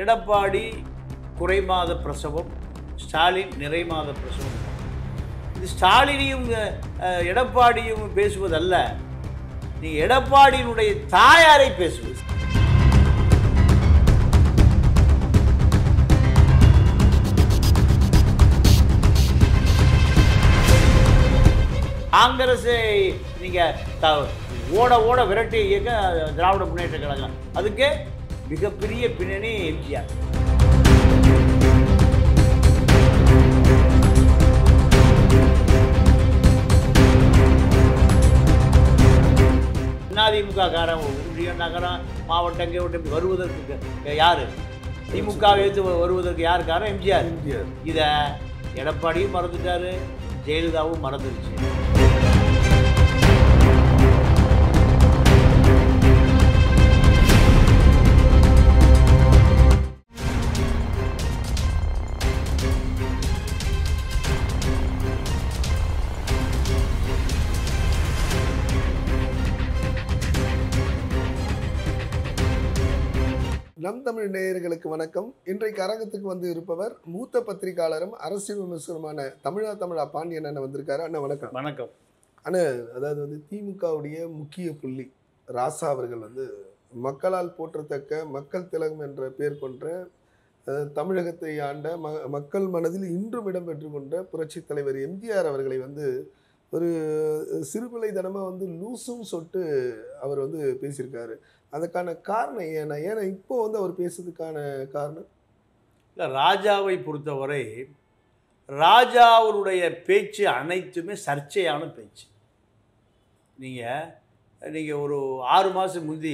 எடப்பாடி குறைமாத பிரசவம் ஸ்டாலின் நிறைமாத பிரசவம் இது ஸ்டாலினையும் அஹ், எடப்பாடியும் பேசுவதல்ல நீ எடப்பாடியினுடைய தாயாரை பேசுவது காங்கிரஸை நீங்க த- ஓட ஓட விரட்டி இயக்க திராவிட முன்னேற்ற கழகம் அதுக்கு மிகப்பெரிய பின்னணி எம்ஜிஆர் அதிமுக காரன் ஒன்றிய நகரம் மாவட்டங்கள் இப்படி வருவதற்கு க- யாரு திமுக எடுத்து வருவதற்கு யார் காரணம் எம்ஜிஆர் எம்ஜிஆர் இதை எடப்பாடியும் மறந்துட்டாரு ஜெயலலிதாவும் மறந்துருச்சு நம் தமிழ் நேயர்களுக்கு வணக்கம் இன்றைக்கு அரங்கத்துக்கு வந்து இருப்பவர் மூத்த பத்திரிகையாளரும் அரசியல் விமர்சனமான தமிழா தமிழா பாண்டியன் அண்ணன் வந்திருக்காரு அண்ணா வணக்கம் வணக்கம் அதாவது வந்து திமுகவுடைய முக்கிய புள்ளி ராசா அவர்கள் வந்து மக்களால் போற்றத்தக்க மக்கள் திலகம் என்ற பெயர் கொண்ட அஹ், தமிழகத்தை ஆண்ட ம மக்கள் மனதில் இன்றும் இடம்பெற்று கொண்ட புரட்சித் தலைவர் எம்ஜிஆர் அவர்களை வந்து ஒரு சிறுபிள்ளைத்தனமாக வந்து லூசும் சொட்டு அவர் வந்து பேசியிருக்காரு அதுக்கான காரணம் ஏன்னா ஏன்னா இப்போ வந்து அவர் பேசுறதுக்கான காரணம் இல்லை ராஜாவை பொறுத்தவரை ராஜாவுடைய பேச்சு அனைத்துமே சர்ச்சையான பேச்சு நீங்கள் நீங்கள் ஒரு ஆறு மாதம் முந்தி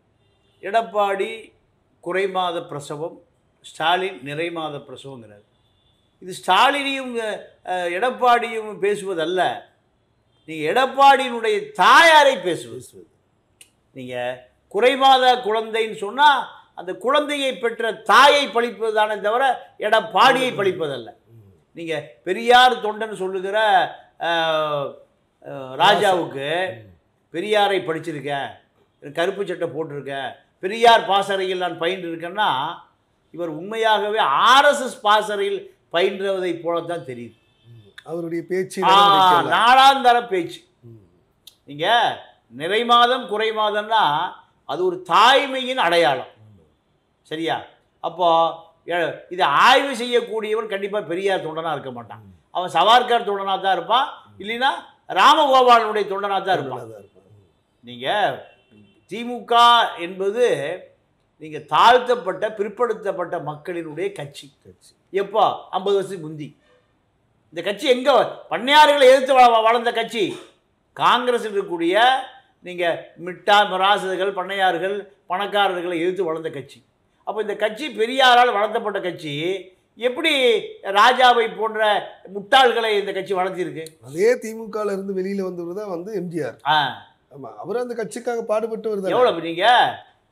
எடப்பாடி குறைமாத பிரசவம் ஸ்டாலின் நிறைமாத பிரசவங்கிறார் இது ஸ்டாலினையும் அஹ், எடப்பாடியும் பேசுவதல்ல நீங்கள் எடப்பாடியினுடைய தாயாரை பேசுவது பேசுவது நீங்கள் குறைமாத குழந்தைன்னு சொன்னால் அந்த குழந்தையை பெற்ற தாயை பழிப்பதுதானே தவிர எடப்பாடியை பழிப்பதல்ல நீங்கள் பெரியார் தொண்டன் சொல்லுகிற அஹ், அஹ், ராஜாவுக்கு பெரியாரை படிச்சிருக்கேன் கருப்பு சட்டை போட்டிருக்கேன் பெரியார் பாசறையில் நான் பயின்று இருக்கேன்னா இவர் உண்மையாகவே ஆர்எஸ்எஸ் பாசறையில் பயின்றதை போலத்தான் தெரியுது அவருடைய பேச்சு ஆ, நாளாந்தர பேச்சு ம். நீங்க நிறை மாதம் குறை மாதம்னா அது ஒரு தாய்மையின் அடையாளம் சரியா அப்போ எ- இதை ஆய்வு செய்யக்கூடியவன் கண்டிப்பாக பெரியார் தொண்டனாக இருக்க மாட்டான் அவன் சவார்கர் தொண்டனாக தான் இருப்பான் இல்லைன்னா ராமகோபாலனுடைய தொண்டனாக தான் இருப்பான் தான் இருப்பார். நீங்கள் திமுக என்பது நீங்கள் தாழ்த்தப்பட்ட பிற்படுத்தப்பட்ட மக்களினுடைய கட்சி கட்சி. எப்போ ஐம்பது வருஷத்துக்கு முந்தி இந்த கட்சி எங்கே பண்ணையாறுகளை எதிர்த்து வள- வளர்ந்த கட்சி காங்கிரஸ் இருக்கக்கூடிய நீங்கள் மிட்டா மிராசுகள் பண்ணையார்கள் பணக்காரர்களை எதிர்த்து வளர்ந்த கட்சி அப்போ இந்த கட்சி பெரியாரால் வளர்த்தப்பட்ட கட்சி எப்படி ராஜாவை போன்ற முட்டாள்களை இந்த கட்சி வளர்த்திருக்கு அதே திமுகல இருந்து வெளியில வந்தவர் தான் வந்து எம்ஜிஆர் ஆ ஆமா அவர் அந்த கட்சிக்காக பாடுபட்டவர் தான் எவ்வளோ நீங்கள்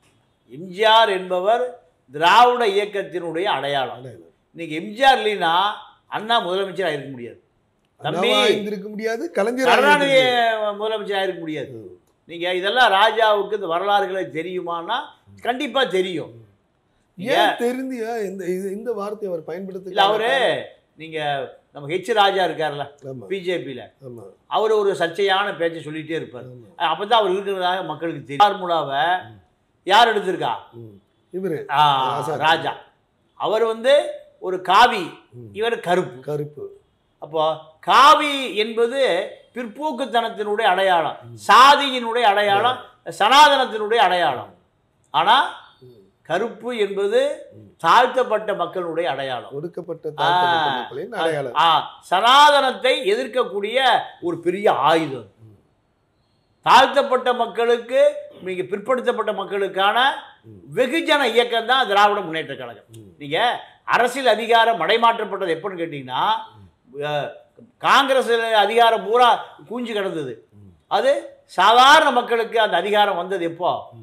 எம்ஜிஆர் என்பவர் திராவிட இயக்கத்தினுடைய அடையாளம் இன்னைக்கு எம்ஜிஆர் இல்லைன்னா அண்ணா முதலமைச்சராக இருக்க முடியாது தம்பி இருந்திருக்க முடியாது கலைஞர் கருணாநிதி முதலமைச்சராக இருக்க முடியாது நீங்கள் இதெல்லாம் ராஜாவுக்கு இந்த வரலாறுகளை தெரியுமான்னா கண்டிப்பாக தெரியும் நீங்க- ஏன் தெரிந்தியா இந்த இது- இந்த வார்த்தையை அவர் பயன்படுத்த இல்லை அவரு நீங்கள் நம்ம ஹெச் ராஜா இருக்கார்ல ஆமா பிஜேபியில் ஆமா அவர் ஒரு சர்ச்சையான பேச்சை சொல்லிகிட்டே இருப்பார் ஆமா அப்போ தான் அவர் இருக்கிறதாக மக்களுக்கு தெரியும் ஃபார்முலாவை யார் எடுத்திருக்கா ம். இவரு ஆ, ராஜா. ராஜா அவர் வந்து ஒரு காவி ம். இவர் கருப்பு கருப்பு அப்போ காவி என்பது பிற்போக்குத்தனத்தினுடைய அடையாளம் சாதியினுடைய அடையாளம் சனாதனத்தினுடைய அடையாளம் ஆனால் ம். கருப்பு என்பது தாழ்த்தப்பட்ட மக்களுடைய அடையாளம் ஒடுக்கப்பட்ட தாழ்த்தப்பட்ட ஆ. மக்களின் அடையாளம் ஆ, சனாதனத்தை எதிர்க்கக்கூடிய ஒரு பெரிய ஆயுதம் தாழ்த்தப்பட்ட மக்களுக்கு மிக பிற்படுத்தப்பட்ட மக்களுக்கான வெகுஜன இயக்கம் தான் திராவிட முன்னேற்ற கழகம் ம். நீங்க அரசியல் அதிகாரம் மடைமாற்றப்பட்டது எப்போன்னு கேட்டிங்கன்னா அஹ், காங்கிரஸ் அதிகாரம் பூரா கூஞ்சு கிடந்தது ம். அது சாதாரண மக்களுக்கு அந்த அதிகாரம் வந்தது எப்போ ம்.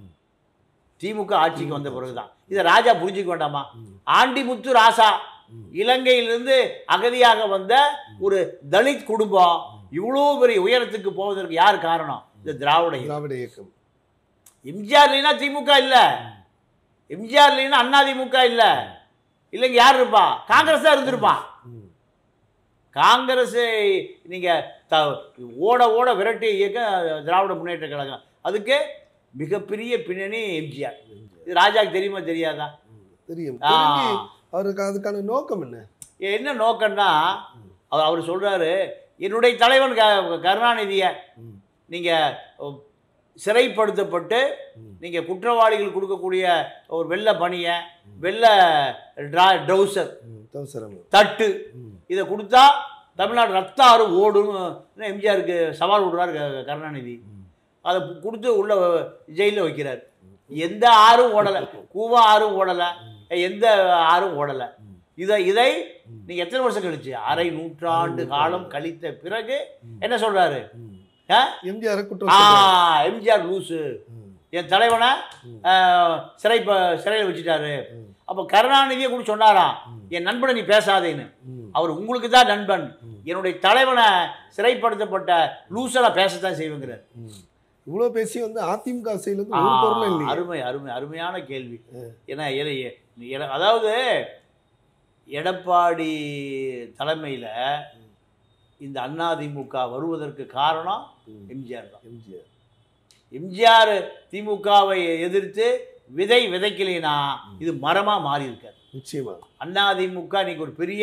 திமுக ஆட்சிக்கு வந்த பிறகுதான் இதை ராஜா புரிஞ்சுக்க வேண்டாமா ம். ஆண்டிமுத்து ராசா ம். இலங்கையிலிருந்து அகதியாக வந்த ஒரு தலித் குடும்பம் இவ்வளோ பெரிய உயரத்துக்கு போவதற்கு யார் காரணம் இந்த திராவிட இயக்கம். திராவிட இயக்கம் எம்ஜிஆர் இல்லைன்னா திமுக இல்லை எம்ஜிஆர் இல்லைன்னா அதிமுக இல்லை இல்லைங்க யார் இருப்பா காங்கிரஸ் தான் இருந்திருப்பான் ம். காங்கிரஸை நீங்கள் த ஓட ஓட விரட்டி இயக்க திராவிட முன்னேற்ற கழகம் அதுக்கு மிகப்பெரிய பின்னணி எம்ஜிஆர் இது ராஜாக்கு தெரியுமா தெரியாதா தெரியும் ஆ. தெரிஞ்சு அவருக்கு அதுக்கான நோக்கம் என்ன என்ன நோக்கம்னா அவர் அவர் சொல்கிறாரு என்னுடைய தலைவன் க கருணாநிதியை ம். நீங்கள் சிறைப்படுத்தப்பட்டு ம். நீங்கள் குற்றவாளிகள் கொடுக்கக்கூடிய ஒரு வெள்ளை பனியை வெள்ளை ட்ரா ட்ரௌசர் ம். தவசரம் தட்டு ம். இதை கொடுத்தா தமிழ்நாடு ரத்த ஆறு ஓடுன்னு எம்ஜிஆருக்கு சவால் விடுறாரு க- கருணாநிதி ம். அதை கொடுத்து உள்ள ஜெயிலில் வைக்கிறார் எந்த ஆறும் ஓடலை கூவா ஆறும் ஓடலை எந்த ஆறும் ஓடலை ம். இதை இதை ம். நீங்கள் எத்தனை வருஷம் கழிச்சு அரை நூற்றாண்டு காலம் கழித்த பிறகு ம். என்ன சொல்கிறாரு ம். ஆ? எம்ஜிஆர் குற்றம் ஆ சொல்றாரு. எம்ஜிஆர் லூசு ம். என் தலைவனை ம். ஆ, சிறை சிறையில் வச்சுட்டாரு ம். அப்போ கருணாநிதியை கூட சொன்னாராம் ம். என் நண்பனை நீ பேசாதேன்னு ம். அவர் உங்களுக்கு தான் நண்பன் ம். என்னுடைய தலைவனை சிறைப்படுத்தப்பட்ட லூசலா பேசத்தான் செய்வேங்கிறார் ம். இவ்வளவு பேசி வந்து அதிமுக சைடுல இருந்து ஒரு பொருளும் இல்லையா அருமை அருமை அருமையான கேள்வி ஏன்னா என- எ- என- அதாவது எடப்பாடி தலைமையில் இந்த அதிமுக வருவதற்கு காரணம் ம். எம்ஜிஆர் தான் எம்ஜிஆர் எம்ஜிஆர் திமுகவை எதிர்த்து விதை விதைக்கலைனா இது மரமாக மாறி இருக்காது நிச்சயமா அதிமுக இன்னைக்கு ஒரு பெரிய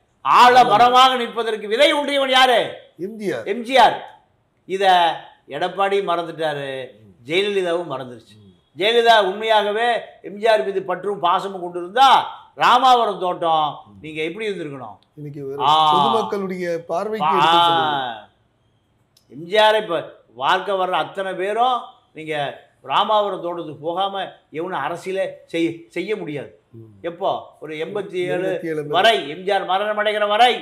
ஆழ மரமாக நிற்பதற்கு விதை உண்டியவன் யாரு எம்ஜிஆர் எம்ஜிஆர் இதை எடப்பாடி மறந்துட்டாரு ஜெயலலிதாவும் மறந்துருச்சு ஜெயலலிதா உண்மையாகவே எம்ஜிஆர் மீது பற்றும் பாசமும் கொண்டு இருந்தா ராமாவரம் தோட்டம் நீங்க எப்படி இருந்திருக்கணும் இன்னைக்கு ஒரு ஆ. பொதுமக்களுடைய பார்வைக்கு எடுத்து சொல்லுங்க. எம்ஜிஆர் இப்போ வாழ்க்கை வர்ற அத்தனை பேரும் நீங்க ராமாவரம் தோட்டத்துக்கு போகாம எவனும் அரசியலே செய்ய செய்ய முடியாது ம். எப்போ ஒரு எண்பத்தி ஏழு இருபத்தி ஏழு வரை எம்ஜிஆர் மரணம் அடைகிற வரை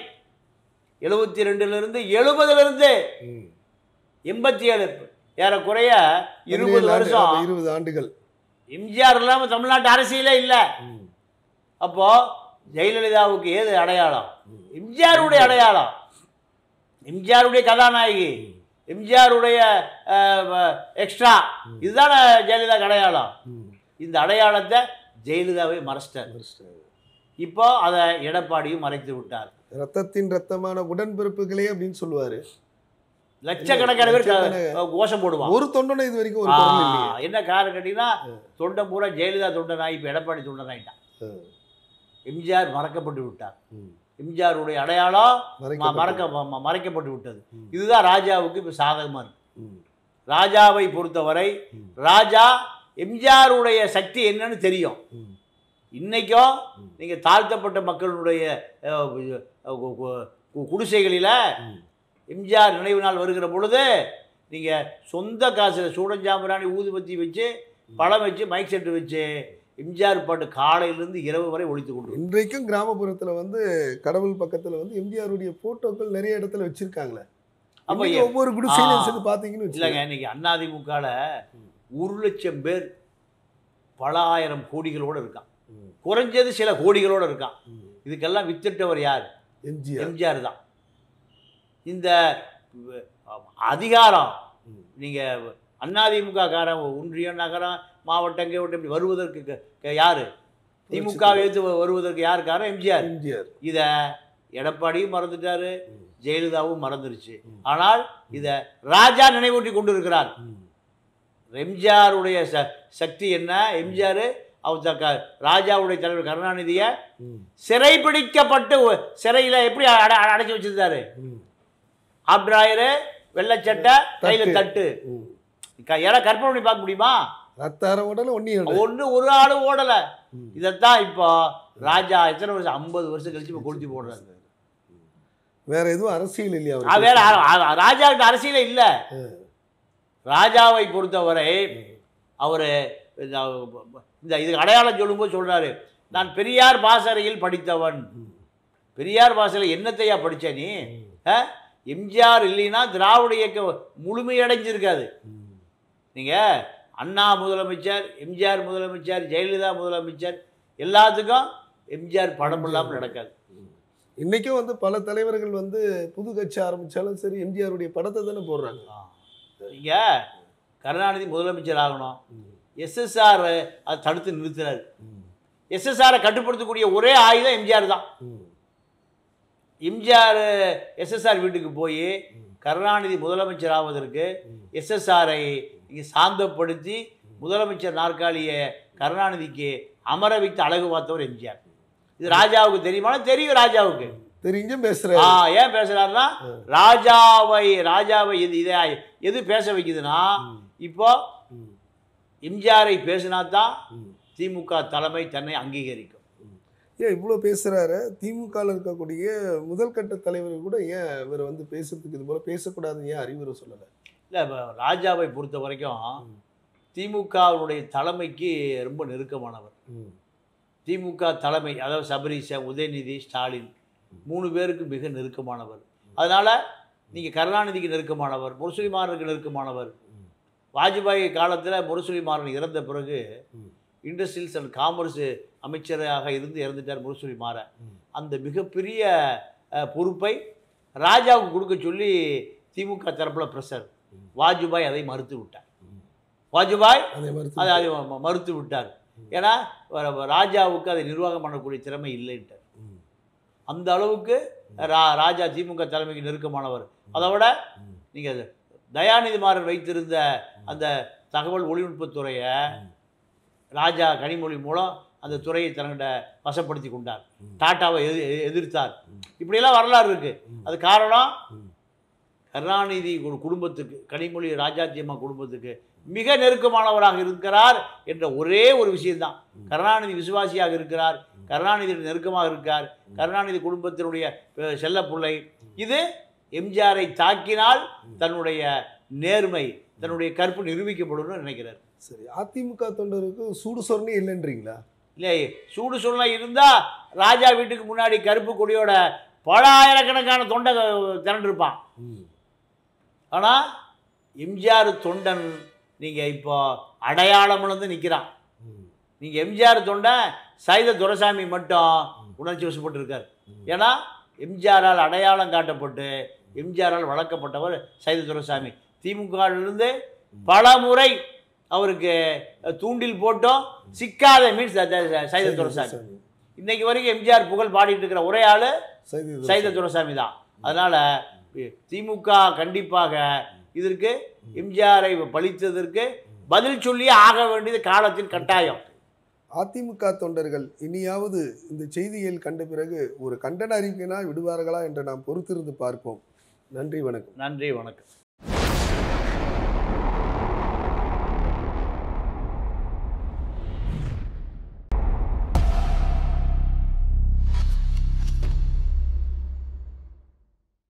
எழுபத்தி ரெண்டுல இருந்து எழுபதுல இருந்து ம். எண்பத்தி ஏழு ஏறக்குறைய இருபது பதினேழு ஆண்டு- வருஷம் இருபது ஆண்டுகள் எம்ஜிஆர் இல்லாம தமிழ்நாட்டு அரசியலே இல்லை ம். அப்போ ஜெயலலிதாவுக்கு ஏது அடையாளம் ம். எம்ஜிஆருடைய அடையாளம் எம்ஜிஆருடைய கதாநாயகி எம்ஜிஆருடைய எக்ஸ்ட்ரா இதுதானே ஜெயலலிதாவுக்கு அடையாளம் ம். இந்த அடையாளத்தை ஜெயலலிதாவே மறைச்சிட்டார் மறைச்சிட்டாரு. இப்போ அதை எடப்பாடியும் மறைத்து விட்டார் ரத்தத்தின் ரத்தமான உடன்பிறப்புகளே அப்படின்னு சொல்லுவாரு லட்சக்கணக்கான பேர் க- லட்சக்கணக்கான- கோஷம் போடுவான் ஒரு தொண்டனை இது வரைக்கும் ஒரு குரல் இல்லையே ஆ, என்ன காரணம் கேட்டீங்கன்னா தொண்டை பூரா ஜெயலலிதா தொண்டனாகி இப்போ எடப்பாடி தொண்டனாயிட்டான் ஆ. எம்ஜிஆர் மறக்கப்பட்டு விட்டார் ம். எம்ஜிஆருடைய அடையாளம் ம- மறைக்கப்பட்டது. மறக்க ம- ம- மறைக்கப்பட்டு விட்டது ம். இதுதான் ராஜாவுக்கு இப்போ சாதகமாக இருக்கு ம். ராஜாவை பொறுத்தவரை ம். ராஜா எம்ஜிஆருடைய சக்தி என்னன்னு தெரியும் ம். இன்னைக்கும் ம். நீங்கள் தாழ்த்தப்பட்ட மக்களுடைய அஹ், கு- கு- கு- குடிசைகளில் ம். எம்ஜிஆர் நினைவு நாள் வருகிற பொழுது நீங்கள் சொந்த காசில் சூடஞ்சாம்பிராணி ஊதுபத்தி வச்சு பழம் வச்சு மைக் செட்டு வச்சு எம்ஜிஆர் பாட்டு காலையிலேருந்து இரவு வரை ஒழித்து கொண்டு இன்றைக்கும் கிராமப்புறத்துல வந்து கடவுள் பக்கத்துல வந்து எம்ஜிஆருடைய போட்டோக்கள் நிறைய இடத்துல வச்சிருக்காங்களே அப்போ இன்னைக்கு ஒவ்வொரு குடிசையிலும் ஆ. சென்று பாத்தீங்கன்னு இல்லைங்க வச்சுக்கோங்க. இன்னைக்கு அதிமுகவில் ஒரு லட்சம் பேர் பல ஆயிரம் கோடிகளோடு இருக்கான் ம். குறைஞ்சது சில கோடிகளோடு இருக்கான் ம். இதுக்கெல்லாம் வித்திட்டவர் யார் எம்ஜிஆர் எம்ஜிஆர் தான் இந்த அஹ், அதிகாரம் ம். நீங்கள் அதிமுக காரன் ஒன்றியம் நகரம் மாவட்டம் விட்டு இப்படி வருவதற்கு க- க- யாரு திமுக எடுத்து வருவதற்கு யார் காரணம் எம்ஜிஆர் எம்ஜிஆர் இதை எடப்பாடியும் மறந்துட்டாரு ம். ஜெயலலிதாவும் மறந்துருச்சு ம். ஆனால் இதை ராஜா நினைவூட்டி கொண்டு இருக்கிறார் ம். எம்ஜிஆருடைய ச சக்தி என்ன எம்ஜிஆர் அவர் த- க- ராஜாவுடைய தலைவர் கருணாநிதியை ம். சிறைபிடிக்கப்பட்டு ஒ- சிறையில் எப்படி அட அட- அடைச்சி வச்சிருந்தாரு ம். ஆப்ராயரு வெள்ளச்சட்டை கையில் தட்டு. தட்டு ம். க- யாராவது கற்பனை பண்ணி பார்க்க முடியுமா ரத்தார உடனே ஒன்னியும் ஒன்று ஒரு ஆளு ஓடலை ம். இதைத்தான் இப்போ ராஜா எத்தனை வருஷம் ஐம்பது வருஷம் கழிச்சு இப்போ கொளுத்தி போடுறாரு வேற எதுவும் அரசியல் இல்லையா ஆ, அவருக்கு? வேற ஆ- ஆ- ராஜாவுக்கு அரசியலே இல்லை ம். ராஜாவை பொறுத்தவரை அவர் இந்த இதுக்கு அடையாளம் சொல்லும்போது சொல்றாரு நான் பெரியார் பாசறையில் படித்தவன் ம். பெரியார் பாசறையில் என்னத்தையா படிச்ச நீ ஆ? எம்ஜிஆர் இல்லைன்னா திராவிட இயக்கம் முழுமையடைஞ்சிருக்காது ம். நீங்கள் அண்ணா முதலமைச்சர் எம்ஜிஆர் முதலமைச்சர் ஜெயலலிதா முதலமைச்சர் எல்லாத்துக்கும் எம்ஜிஆர் படம் இல்லாமல் நடக்காது இன்னைக்கும் வந்து பல தலைவர்கள் வந்து புது கட்சி ஆரம்பிச்சாலும் சரி எம்ஜிஆருடைய படத்தை தானே போடுறாங்க நீங்கள் கருணாநிதி முதலமைச்சர் ஆகணும் ம். எஸ்எஸ்ஆர் அதை தடுத்து நிறுத்துறாரு ம். எஸ்எஸ்ஆரை கட்டுப்படுத்தக்கூடிய ஒரே ஆயுதம் எம்ஜிஆர் தான் ம். எம்ஜிஆர் எஸ்எஸ்ஆர் வீட்டுக்கு போய் ம். கருணாநிதி முதலமைச்சர் ஆவதற்கு ம். எஸ்எஸ்ஆரை இங்கே சாந்தப்படுத்தி முதலமைச்சர் நாற்காலியை கருணாநிதிக்கு அமர வைத்து அழகு பார்த்தவர் எம்ஜிஆர் இது ராஜாவுக்கு தெரியுமா தெரியும் ராஜாவுக்கு தெரிஞ்ச ஆ பேசுறாரு ஏன் பேசுறாருன்னா ஆ. ராஜாவை ராஜாவை எது இதை எது பேச வைக்குதுன்னா ம். இப்போ ம். எம்ஜிஆரை பேசினா தான் ம். திமுக தலைமை தன்னை அங்கீகரிக்கும் ஏன் இவ்வளோ பேசுறாரு திமுகவில் இருக்கக்கூடிய முதல் கட்ட தலைவர் கூட ஏன் இவர் வந்து பேசுறதுக்கு இது போல பேசக்கூடாதுன்னு ஏன் அறிவுரை சொல்லலை இல்லை இப்போ ராஜாவை பொறுத்த வரைக்கும் ம். திமுகவுடைய தலைமைக்கு ரொம்ப நெருக்கமானவர் ம். திமுக தலைமை அதாவது சபரீசன் உதயநிதி ஸ்டாலின் மூணு பேருக்கு மிக நெருக்கமானவர் அதனால் நீங்கள் கருணாநிதிக்கு நெருக்கமானவர் முரசொலிமாறனுக்கு நெருக்கமானவர் ம். வாஜ்பாய் காலத்தில் முரசொலிமாறன் இறந்த பிறகு ம். இண்டஸ்ட்ரியல்ஸ் அண்ட் காமர்ஸ் அமைச்சராக இருந்து இறந்துட்டார் முரசொலி மாறன் ம். அந்த மிகப்பெரிய அஹ், பொறுப்பை ராஜாவுக்கு கொடுக்க சொல்லி திமுக தரப்பில் ப்ரெஷர் ம். வாஜ்பாய் அதை மறுத்து விட்டார் ம். வாஜ்பாய் அதை மறுத்து அதை அதை ம- மறுத்து விட்டார் ம். ஏன்னா வ- ராஜாவுக்கு அதை நிர்வாகம் பண்ணக்கூடிய திறமை இல்லைன்ட்டார் ம். அந்த அளவுக்கு ரா ராஜா திமுக தலைமைக்கு நெருக்கமானவர் அதை விட ம். நீங்கள் தயாநிதி மாறன் வைத்திருந்த அந்த தகவல் ஒளிநுட்பத்துறையை ம். ராஜா கனிமொழி மூலம் அந்த துறையை தன்னிட வசப்படுத்தி கொண்டார் ம். டாட்டாவை எதி எ- எதிர்த்தார் ம். இப்படியெல்லாம் வரலாறு இருக்கு ம். அது காரணம் ம். கருணாநிதி ஒரு குடும்பத்துக்கு கனிமொழி ராஜாத்தியம்மா குடும்பத்துக்கு மிக நெருக்கமானவராக இருக்கிறார் என்ற ஒரே ஒரு விஷயம்தான் ம். கருணாநிதி விசுவாசியாக இருக்கிறார் கருணாநிதி நெருக்கமாக இருக்கார் கருணாநிதி குடும்பத்தினுடைய அஹ், செல்லப்பிள்ளை இது எம்ஜிஆரை தாக்கினால் தன்னுடைய நேர்மை தன்னுடைய கற்பு நிரூபிக்கப்படும்னு நினைக்கிறார் சரி அதிமுக தொண்டருக்கு சூடு சொரணை இல்லைன்றீங்களா இல்லை சூடு சூழ்நிலை இருந்தால் ராஜா வீட்டுக்கு முன்னாடி கருப்பு கொடியோட பல ஆயிரக்கணக்கான தொண்டை திரண்டிருப்பான் ம். ஆனால் எம்ஜிஆர் தொண்டன் நீங்கள் இப்போ அடையாளம் இழந்து நிற்கிறான் ம். நீங்கள் எம்ஜிஆர் தொண்டன் சைத துரைசாமி மட்டும் உணர்ச்சி வசப்பட்டு இருக்கார் ம். ஏன்னா எம்ஜிஆரால் அடையாளம் காட்டப்பட்டு எம்ஜிஆரால் வளர்க்கப்பட்டவர் சைத துரைசாமி திமுகவிலிருந்து பல முறை அவருக்கு தூண்டில் போட்டோம் சிக்காத மீன்ஸ் சைத துரைசாமி சாமி. இன்னைக்கு வரைக்கும் எம்ஜிஆர் புகழ் பாடிட்டு இருக்கிற ஒரே ஆள் சைதை சைத துரைசாமி தான் அதனால் திமுக கண்டிப்பாக இதற்கு எம்ஜிஆரை பழித்ததற்கு பதில் சொல்லியே ஆக வேண்டியது காலத்தின் கட்டாயம் அதிமுக தொண்டர்கள் இனியாவது இந்த செய்திகள் கண்ட பிறகு ஒரு கண்டன அறிக்கையினால் விடுவார்களா என்று நாம் பொறுத்திருந்து பார்ப்போம் நன்றி வணக்கம் நன்றி வணக்கம்